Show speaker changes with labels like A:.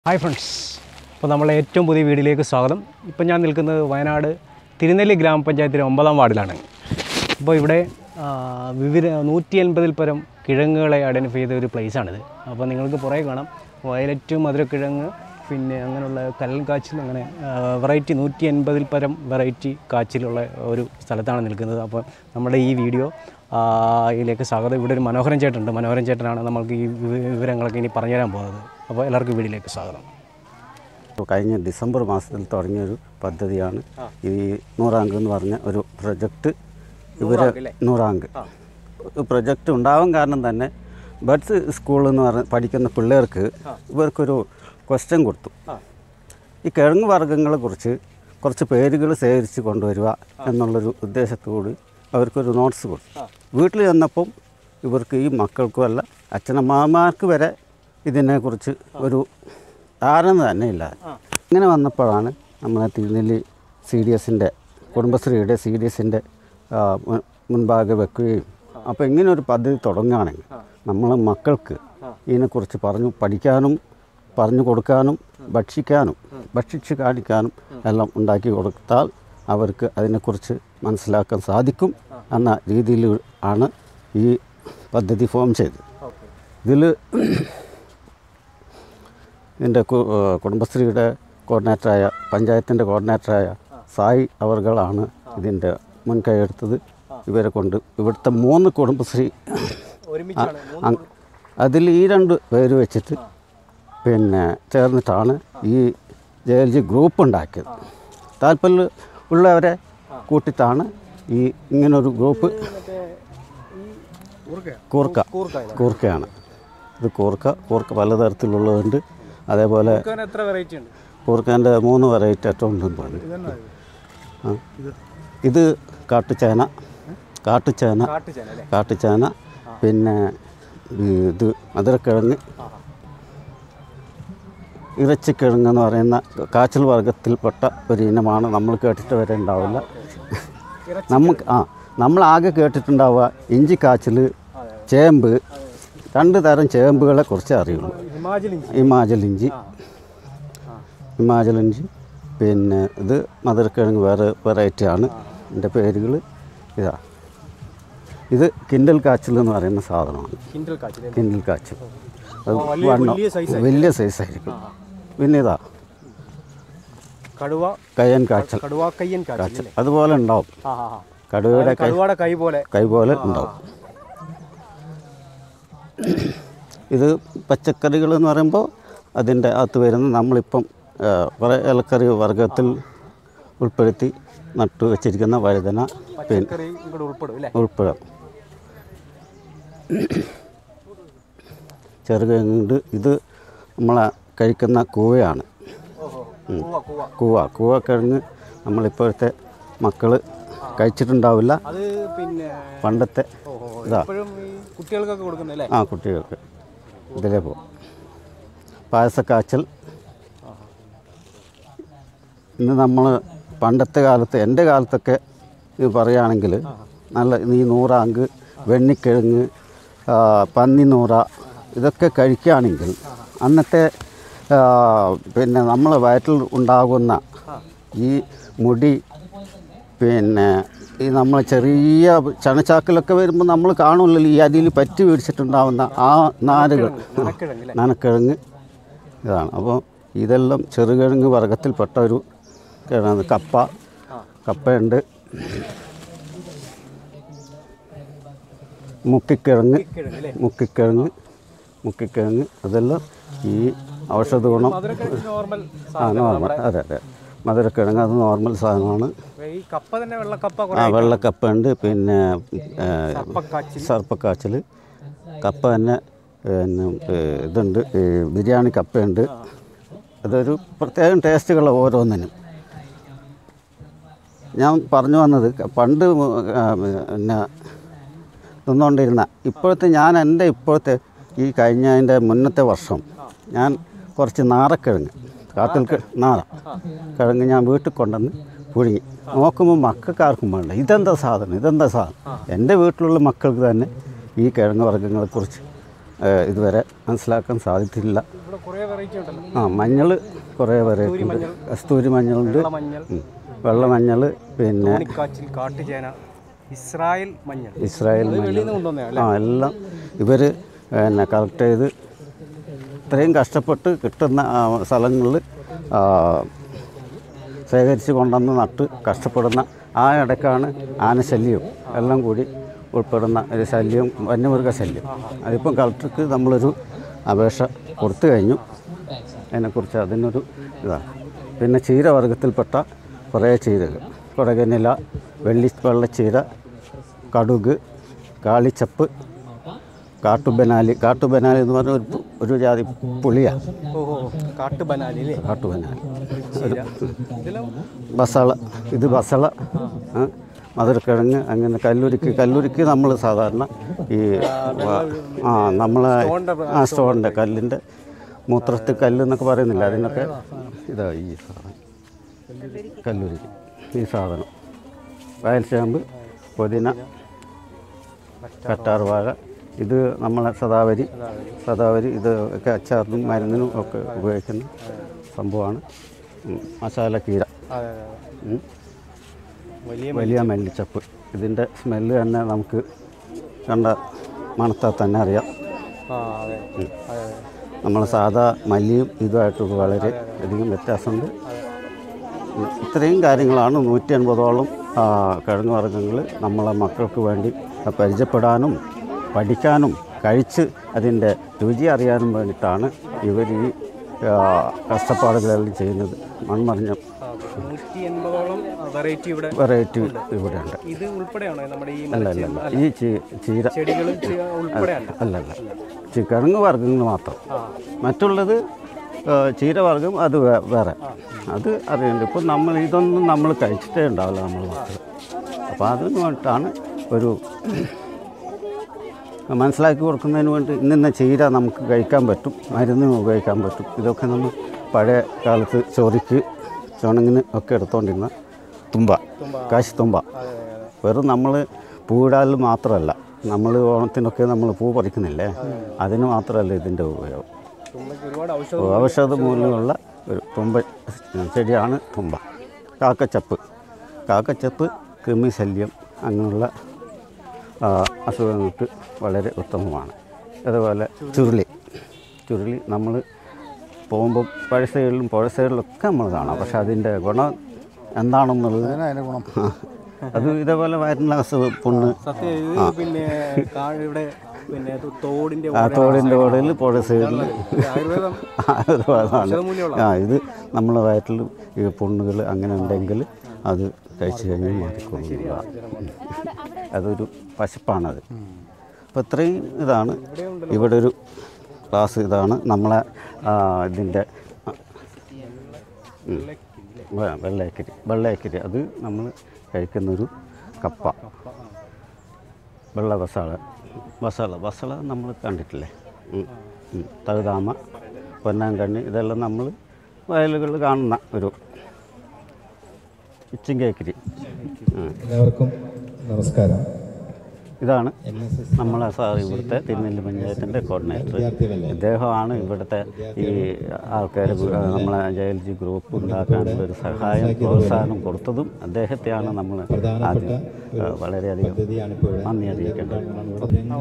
A: Hi friends അപ്പോൾ നമ്മളെ ഏറ്റവും പുതിയ വീഡിയോയിലേക്ക് സ്വാഗതം ഇപ്പോൾ ഞാൻ നിൽക്കുന്നത് വയനാട് തിരുനെല്ലി ഗ്രാമപഞ്ചായത്തിലെ ഒമ്പതാം വാർഡിലാണ് അപ്പോൾ ഇവിടെ ആ, വിവിധ നൂറ്റി എൺപതിൽ പരം കിഴങ്ങുകളെ ഐഡൻറ്റിഫൈ ചെയ്ത ഒരു പ്ലേസാണിത് അപ്പോൾ നിങ്ങൾക്ക് പുറകെ കാണാം വയലറ്റ് മധുരക്കിഴങ്ങ് പിന്നെ അങ്ങനെയുള്ള കല്ലൻ കാച്ചിൽ അങ്ങനെ വെറൈറ്റി നൂറ്റി എൺപതിൽ പരം വെറൈറ്റി കാച്ചിലുള്ള ഒരു സ്ഥലത്താണ് നിൽക്കുന്നത് അപ്പോൾ നമ്മുടെ ഈ വീഡിയോ ആ, ഇതിലേക്ക് സ്വാഗതം ഇവിടെ ഒരു മനോഹരൻ ചേട്ടനുണ്ട് മനോഹരൻ ചേട്ടനാണ് നമ്മൾക്ക് ഈ വിവ- വിവരങ്ങളൊക്കെ ഇനി പറഞ്ഞുതരാൻ പോകുന്നത് അപ്പോൾ എല്ലാവർക്കും വീഡിയോയിലേക്ക് സ്വാഗതം
B: ഇപ്പോൾ കഴിഞ്ഞ ഡിസംബർ മാസത്തിൽ തുടങ്ങിയൊരു പദ്ധതിയാണ് ഈ നൂറാങ്ക് എന്ന് പറഞ്ഞ ഒരു പ്രൊജക്റ്റ് ഇവർ നൂറാങ്ക് പ്രൊജക്റ്റ് ഉണ്ടാവാൻ കാരണം തന്നെ ബഡ്സ് സ്കൂൾ എന്ന് പറഞ്ഞ പഠിക്കുന്ന പിള്ളേർക്ക് ഇവർക്കൊരു ക്വസ്റ്റ്യൻ കൊടുത്തു ഈ കിഴങ്ങ് വർഗ്ഗങ്ങളെ കുറിച്ച് കുറച്ച് പേരുകൾ ശേഖരിച്ച് കൊണ്ടുവരിക എന്നുള്ളൊരു ഉദ്ദേശത്തോട് അവർക്കൊരു നോട്ട്സ് കൊടുത്തു വീട്ടിൽ ചെന്നപ്പം ഇവർക്ക് ഈ മക്കൾക്കും അല്ല അച്ഛനമ്മമാർക്ക് വരെ ഇതിനെക്കുറിച്ച് ഒരു ധാരണ തന്നെ ഇല്ല ഇങ്ങനെ വന്നപ്പോഴാണ് നമ്മളെ തിരുനെല്ലി സി ഡി എസിൻ്റെ കുടുംബശ്രീയുടെ സി ഡി എസിൻ്റെ മുൻപാകെ വെക്കുകയും അപ്പോൾ ഇങ്ങനെ ഒരു പദ്ധതി തുടങ്ങുകയാണെങ്കിൽ നമ്മളെ മക്കൾക്ക് ഇതിനെക്കുറിച്ച് പറഞ്ഞു പഠിക്കാനും പറഞ്ഞു കൊടുക്കാനും ഭക്ഷിക്കാനും ഭക്ഷിച്ച് കാണിക്കാനും എല്ലാം ഉണ്ടാക്കി കൊടുത്താൽ അവർക്ക് അതിനെക്കുറിച്ച് മനസ്സിലാക്കാൻ സാധിക്കും എന്ന രീതിയിൽ ആണ് ഈ പദ്ധതി ഫോം ചെയ്തത് ഇതിൽ ഇതിൻ്റെ കു- ഏഹ് കുടുംബശ്രീയുടെ കോർഡിനേറ്ററായ പഞ്ചായത്തിൻ്റെ കോർഡിനേറ്ററായ സായി അവർകളാണ് ഇതിൻ്റെ മുൻകൈയെടുത്തത് ഇവരെ കൊണ്ട് ഇവിടുത്തെ മൂന്ന് കുടുംബശ്രീ അതിൽ ഈ രണ്ട് പേര് വെച്ചിട്ട് പിന്നെ ചേർന്നിട്ടാണ് ഈ ജെ എൽ ജി ഗ്രൂപ്പ് ഉണ്ടാക്കിയത് താല്പര്യം ഉള്ളവരെ കൂട്ടിയിട്ടാണ് ഈ ഇങ്ങനൊരു ഗ്രൂപ്പ് കൂർക്ക കൂർക്കയാണ് ഇത് കൂർക്ക കൂർക്ക പലതരത്തിലുള്ളതുണ്ട് അതേപോലെ
A: എത്ര വെറൈറ്റി ഉണ്ട്
B: കൂർക്കേൻ്റെ മൂന്ന് വെറൈറ്റി ഏറ്റവും ഉണ്ടെന്ന് പറഞ്ഞു ആ. ഇത് കാട്ടുചേന കാട്ടുചേന
A: കാട്ടുചേന അല്ലേ
B: കാട്ടുചേന പിന്നെ ഈ ഇത് മധുരക്കിഴങ്ങ് ഇറച്ചിക്കിഴങ്ങ് എന്ന് പറയുന്ന കാച്ചിൽ വർഗത്തിൽപ്പെട്ട ഒരു ഇനമാണ് നമ്മൾ കേട്ടിട്ട് വരെ ഉണ്ടാവില്ല നമുക്ക് ആ നമ്മൾ ആകെ കേട്ടിട്ടുണ്ടാവുക ഇഞ്ചി കാച്ചിൽ ചേമ്പ് രണ്ട് തരം ചേമ്പുകളെ കുറിച്ച് അറിയുള്ളൂ
A: ഹിമാചൽ
B: ഹിമാചൽ ഇഞ്ചി ഹിമാചൽ ഇഞ്ചി പിന്നെ ഇത് മധുരക്കിഴങ്ങ് വേറെ വെറൈറ്റി ആണ് ഇതിൻ്റെ പേരുകൾ ഇതാ ഇത് കിൻഡൽ കാച്ചിൽ എന്ന് പറയുന്ന സാധനമാണ്
A: കിൻഡൽ കാച്ചിൽ
B: കിൻഡൽ കാച്ചിൽ അത്
A: വലിയ-
B: വണ്ണം
A: വലിയ size
B: വലിയ സൈസായിരിക്കും പിന്നെ ഇതാ
A: കടുവ
B: കയ്യൻ കാച്ചൽ
A: കടുവാക്കയ്യൻ കാച്ചിൽ
B: കാച്ചൽ അതുപോലെ ഉണ്ടാവും
A: ആ ആ ആ.
B: കടുവയുടെ കൈ
A: കടുവയുടെ കൈ പോലെ
B: കൈ പോലെ ഉണ്ടാവും ഇത് പച്ചക്കറികൾ എന്ന് പറയുമ്പോൾ അതിൻ്റെ അകത്ത് വരുന്ന നമ്മളിപ്പം ആ, കുറേ ഇലക്കറി വർഗത്തിൽ ഉൾപ്പെടുത്തി നട്ടു വെച്ചിരിക്കുന്ന വഴുതന പിന്നെ
A: പച്ചക്കറി ഇങ്ങോട്ട് ഉൾപ്പെടും അല്ലേ
B: ഉൾപ്പെടാം ചെറുകിഴങ്ങുണ്ട് ഇത് നമ്മളെ കഴിക്കുന്ന കൂവയാണ്
A: കൂവ കൂവ
B: കൂവ കൂവക്കിഴങ്ങ് നമ്മളിപ്പോഴത്തെ മക്കൾ കഴിച്ചിട്ടുണ്ടാവില്ല
A: അത് പിന്നെ
B: പണ്ടത്തെ
A: ഓഹോ
B: ഇതാ
A: ഇപ്പോഴും ഈ കുട്ടികൾക്കൊക്കെ കൊടുക്കുന്നല്ലേ
B: ആ കുട്ടികൾക്ക് ഇതിലേ പോ പായസക്കാച്ചൽ ഇന്ന് നമ്മൾ പണ്ടത്തെ കാലത്ത് എൻ്റെ കാലത്തൊക്കെ ഇത് പറയുകയാണെങ്കിൽ നല്ല ഈ നൂറാങ്ക് വെണ്ണിക്കിഴങ്ങ് ആ, പന്നിനൂറ ഇതൊക്കെ കഴിക്കുകയാണെങ്കിൽ അന്നത്തെ ആ, പിന്നെ നമ്മളെ വയറ്റിൽ ഉണ്ടാകുന്ന ഈ മുടി പിന്നെ ഈ നമ്മൾ ചെറിയ ചണച്ചാക്കിലൊക്കെ വരുമ്പോൾ നമ്മൾ കാണുമല്ലോ ഈ അരിയിൽ പറ്റി പിടിച്ചിട്ടുണ്ടാവുന്ന ആ നാരുകൾ
A: നനക്കിഴങ്ങ്
B: നനക്കിഴങ്ങ് ഇതാണ് അപ്പോൾ ഇതെല്ലാം ചെറുകിഴങ്ങ് വർഗത്തിൽപ്പെട്ട ഒരു കിഴങ്ങ് കപ്പ കപ്പയുണ്ട് മുക്കിക്കിഴങ്ങ്
A: കിഴങ്ങ് അല്ലേ
B: മുക്കിക്കിഴങ്ങ് മുക്കിക്കിഴങ്ങ് അതെല്ലാം ഈ ഔഷധ ഗുണം
A: അതൊക്കെ നോർമൽ
B: ആ നോർമൽ അതെ അതെ മധുരക്കിഴങ്ങ് അത് നോർമൽ സാധനമാണ്
A: ഈ കപ്പ തന്നെ വെള്ളക്കപ്പ
B: ആ വെള്ളക്കപ്പ ഉണ്ട് പിന്നെ ഏ,
A: സർപ്പക്കാച്ചിൽ
B: സർപ്പക്കാച്ചിൽ കപ്പ തന്നെ പിന്നെ ഏ, ഇതുണ്ട് ഈ ബിരിയാണി കപ്പയുണ്ട് അതൊരു പ്രത്യേകം ടേസ്റ്റുകൾ ഓരോന്നിനും ഞാൻ പറഞ്ഞു വന്നത് പണ്ട് മു- ആ, പിന്നെ നിന്നുകൊണ്ടിരുന്ന ഇപ്പോഴത്തെ ഞാൻ എൻ്റെ ഇപ്പോഴത്തെ ഈ കഴിഞ്ഞ അതിൻ്റെ മുന്നത്തെ വർഷം ഞാൻ കുറച്ച് നാറക്കിഴങ്ങ് കാട്ടിൽ ക- നാറ കിഴങ്ങ് ഞാൻ വീട്ടിൽ കൊണ്ടുവന്ന് പുഴുങ്ങി നോക്കുമ്പോൾ മക്കൾക്കാർക്കും വേണ്ട ഇതെന്താ സാധനം ഇതെന്താ സാധനം എൻ്റെ വീട്ടിലുള്ള മക്കൾക്ക് തന്നെ ഈ കിഴങ്ങ് വർഗ്ഗങ്ങളെക്കുറിച്ച് ഏഹ്, ഇതുവരെ മനസ്സിലാക്കാൻ സാധിച്ചിട്ടില്ല
A: ഇവിടെ കുറേ വെറൈറ്റി ഉണ്ടല്ലോ
B: ആ മഞ്ഞൾ കുറേ വെറൈറ്റി ഉണ്ട് കസ്തൂരി മഞ്ഞളുണ്ട്
A: മഞ്ഞൾ
B: ഉം. വെള്ള മഞ്ഞൾ പിന്നെ
A: മണിക്കാച്ചിൽ കാട്ടുചേന ഇസ്രായേൽ മഞ്ഞൾ
B: ഇസ്രായേൽ
A: വെളിയിൽ
B: മഞ്ഞൾ
A: നിന്ന് കൊണ്ടുവന്നതാണ്
B: ആ എല്ലാം ഇവർ പിന്നെ കളക്ട് ചെയ്ത് ഇത്രയും കഷ്ടപ്പെട്ട് കിട്ടുന്ന സ്ഥലങ്ങളിൽ ശേഖരിച്ച് കൊണ്ടുവന്ന് നട്ട് കഷ്ടപ്പെടുന്ന ആ ഇടയ്ക്കാണ് ആനശല്യവും എല്ലാം കൂടി ഉൾപ്പെടുന്ന ഒരു ശല്യം വന്യമൃഗ ശല്യം അതിപ്പം കളക്ടർക്ക് നമ്മളൊരു അപേക്ഷ കൊടുത്തു കഴിഞ്ഞു അതിനെക്കുറിച്ച് അതിനൊരു ഇതാണ് പിന്നെ ചീരവർഗത്തിൽപ്പെട്ട കുറേ ചീരകൾ കുടകനില വെള്ളി വെള്ളച്ചീര കടുക് കാളിച്ചപ്പ് കാട്ടുബനാലി കാട്ടുബനാലി എന്ന് പറഞ്ഞ ഒരു പു- ഒരു ജാതി പുളിയാണ്
A: ഓഹോ കാട്ടു ബനാലി അല്ലേ
B: കാട്ടുബനാലി
A: ഇതെല്ലാം
B: ബസള ഇത് ബസള ആ, മധുരക്കിഴങ്ങ് അങ്ങനെ കല്ലുരുക്കി കല്ലുരുക്കി നമ്മൾ സാധാരണ ഈ വ- ആ നമ്മളെ ആ സ്റ്റോണിൻ്റെ കല്ലിൻ്റെ മൂത്രത്തിൽ കല്ല് എന്നൊക്കെ പറയുന്നില്ല അതിനൊക്കെ ഇതാ ഈ സാധനം കല്ലുരുക്കി ഈ സാധനം വയൽ ചേമ്പ് പുതിന കറ്റാർ വാഴ ഇത് നമ്മളെ സദാവരി സദാവരി ഇത് ഒക്കെ അച്ചാറിനും മരുന്നിനും ഒക്കെ ഉപയോഗിക്കുന്ന സംഭവമാണ് ഉം. മസാല കീര
A: അതെ അതെ അതെ
B: ഉം.
A: വലിയ
B: വലിയ മല്ലിച്ചപ്പ് ഇതിൻ്റെ സ്മെല്ല് തന്നെ നമുക്ക് കണ്ട മണത്താൽ തന്നെ അറിയാം
A: ആ അതെ അതെ അതെ
B: നമ്മൾ സാധാ മല്ലിയും ഇതുമായിട്ട് വളരെ അധികം വ്യത്യാസമുണ്ട് ഉം. ഇത്രയും കാര്യങ്ങളാണ് നൂറ്റി അൻപതോളം കിഴങ്ങ് വർഗ്ഗങ്ങൾ നമ്മളെ മക്കൾക്ക് വേണ്ടി പരിചയപ്പെടാനും പഠിക്കാനും കഴിച്ച് അതിൻ്റെ രുചി അറിയാനും വേണ്ടിയിട്ടാണ് ഇവർ ഈ ആ, കഷ്ടപ്പാടുകളെല്ലാം ചെയ്യുന്നത് മൺമറിഞ്ഞ
A: നൂറ്റി എൺപതോളം വെറൈറ്റി ഇവിടെ
B: വെറൈറ്റി ഇവിടെയുണ്ട്
A: ഇത് ഉൾപ്പെടെയാണോ നമ്മുടെ ഈ
B: അല്ല അല്ല അല്ല ഈ ചീ- ചീര
A: ചെടികളും ചെ- ഉൾപ്പെടെയല്ല
B: അല്ല അല്ല ചി- കിഴങ്ങ് വർഗ്ഗങ്ങൾ മാത്രം മറ്റുള്ളത് ആ, ചീരവർഗ്ഗം അത് വേ- വേറെ അത് അറിയണ്ട ഇപ്പം നമ്മൾ ഇതൊന്നും നമ്മൾ കഴിച്ചിട്ടേ ഉണ്ടാവില്ല നമ്മൾ മക്കൾ അപ്പോൾ അതിന് വേണ്ടിയിട്ടാണ് ഒരു മനസ്സിലാക്കി കൊടുക്കുന്നതിന് വേണ്ടി ഇന്നിന്ന ചീര നമുക്ക് കഴിക്കാൻ പറ്റും മരുന്നിന് ഉപയോഗിക്കാൻ പറ്റും ഇതൊക്കെ നമ്മൾ പഴയ കാലത്ത് ചോറിക്ക് ചുണങ്ങിന് ഒക്കെ എടുത്തുകൊണ്ടിരുന്ന തുമ്പ കാശി തുമ്പ
A: അതെ അതെ അതെ
B: വെറും നമ്മൾ പൂവിടാൽ മാത്രമല്ല നമ്മൾ ഓണത്തിനൊക്കെ നമ്മൾ പൂ പറിക്കുന്നില്ലേ അതിന് മാത്രമല്ല ഇതിൻ്റെ ഉപയോഗം
A: തുമ്പയ്ക്ക് ഒരുപാട് ഔഷധം
B: ഔഷധ മൂല്യമുള്ള ഒരു തുമ്പ ചെടിയാണ് തുമ്പ കാക്കച്ചപ്പ് കാക്കച്ചപ്പ് കൃമിശല്യം അങ്ങനെയുള്ള ആ, അസുഖങ്ങൾക്ക് വളരെ ഉത്തമമാണ് അതുപോലെ ചുരുളി ചുരുളി നമ്മൾ പോകുമ്പോൾ പഴ സൈഡിലും പുഴ സൈഡിലൊക്കെ നമ്മൾ കാണാം പക്ഷെ അതിൻ്റെ ഗുണം എന്താണെന്നുള്ളത് ആ, അത് ഇതേപോലെ വയറിൻ്റെ അസുഖം പുണ്ണ്
A: സത്യം ഇത് പിന്നെ കാ- ഇവിടെ പിന്നെ ഇത് തോടിന്റെ
B: ആ തോടിൻ്റെ ഓടയിൽ പുഴ സൈഡിൽ
A: ഇത് ആയുർവേദം
B: ആയുർവേദമാണ്
A: ഔഷധമൂല്യമുള്ള
B: ആ ഇത് നമ്മളെ വയറ്റിൽ ഈ പുണ്ണുകൾ അങ്ങനെ ഉണ്ടെങ്കിൽ അത് കഴിച്ചു കഴിഞ്ഞാൽ മാറിക്കൊള്ളുക അതൊരു പശപ്പാണത് അപ്പോൾ ഇത്രയും ഇതാണ് ഇവിടെ ഒരു ക്ലാസ് ഇതാണ് നമ്മളെ ആ, ഇതിൻ്റെ ആ, ഉം. വെ- വെള്ളയക്കരി വെള്ളയക്കരി അത് നമ്മൾ കഴിക്കുന്നൊരു കപ്പ വെള്ള ബസാള ബസാള ബസാള നമ്മൾ കണ്ടിട്ടില്ലേ ഉം. ഉം. തഴുതാമ പൊന്നാങ്കണ്ണി ഇതെല്ലാം നമ്മൾ വയലുകളിൽ കാണുന്ന ഒരു ഇച്ചിങ്കേക്കരി
C: എല്ലാവർക്കും നമസ്കാരം
B: ഇതാണ്
C: എൻ എസ് എസ്
B: നമ്മളെ സാർ ഇവിടുത്തെ തിരുനെല്ലി പഞ്ചായത്തിൻ്റെ കോർഡിനേറ്റർ
C: വിദ്യാർത്ഥികളല്ലേ
B: ഇദ്ദേഹമാണ് ഇവിടുത്തെ ഈ ആൾക്കാർ നമ്മളെ ജയൽജി ഗ്രൂപ്പ് ഉണ്ടാക്കാനുള്ള ഒരു സഹായം പ്രോത്സാഹനം കൊടുത്തതും അദ്ദേഹത്തെയാണ് നമ്മൾ ആദ്യം ആ, വളരെയധികം
C: പദ്ധതിയാണ് ഇപ്പോൾ ഇവിടെ
B: നന്ദി അറിയിക്കേണ്ടത്